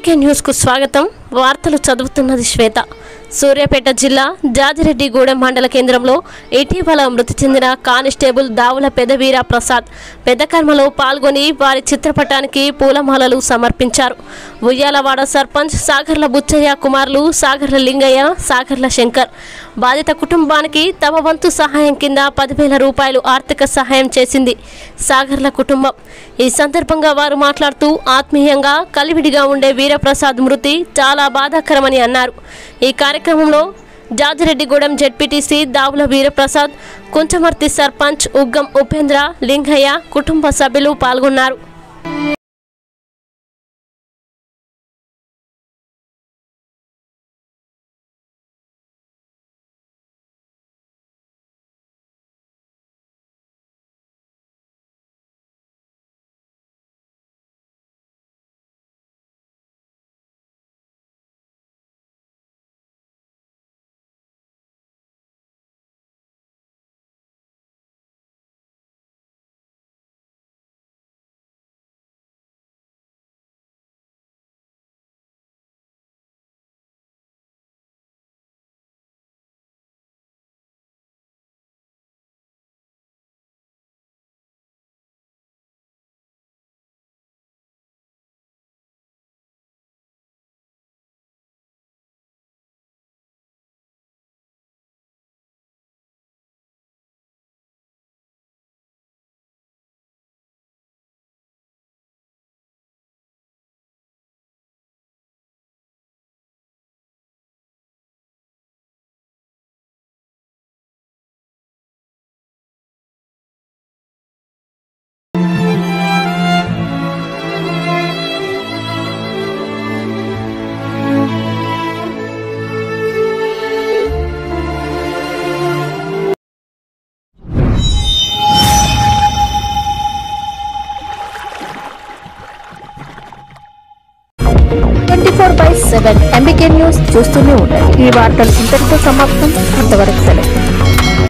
MBK న్యూస్కు స్వాగతం వార్తలు చదువుతున్నది శ్వేత సూర్యాపేట జిల్లా జాజిరెడ్డిగూడెం మండల కేంద్రంలో ఇటీవల మృతి చెందిన కానిస్టేబుల్ దావుల పెదవీర ప్రసాద్ పెద్దకర్మలో పాల్గొని వారి చిత్రపటానికి పూలమాలలు సమర్పించారు ఉయ్యాలవాడ సర్పంచ్ సాగర్ల బుచ్చయ్య కుమారులు సాగర్ల లింగయ్య సాగర్ల శంకర్ బాధిత కుటుంబానికి తమ వంతు సహాయం కింద పదివేల రూపాయలు ఆర్థిక సహాయం చేసింది సాగర్ల కుటుంబం ఈ సందర్భంగా వారు మాట్లాడుతూ ఆత్మీయంగా కలివిడిగా ఉండే వీరప్రసాద్ మృతి చాలా బాధాకరమని అన్నారు ఈ కార్యక్రమంలో జాజిరెడ్డిగూడెం జెడ్పీటీసీ దావుల వీరప్రసాద్ కుంచమర్తి సర్పంచ్ ఉగ్గం ఉపేంద్ర లింగయ్య కుటుంబ సభ్యులు పాల్గొన్నారు twenty four by seven MBK news చూస్తూనే ఉండండి ఈ వార్తలు ఇంతటితో సమాప్తం అంతవరకు సెలవు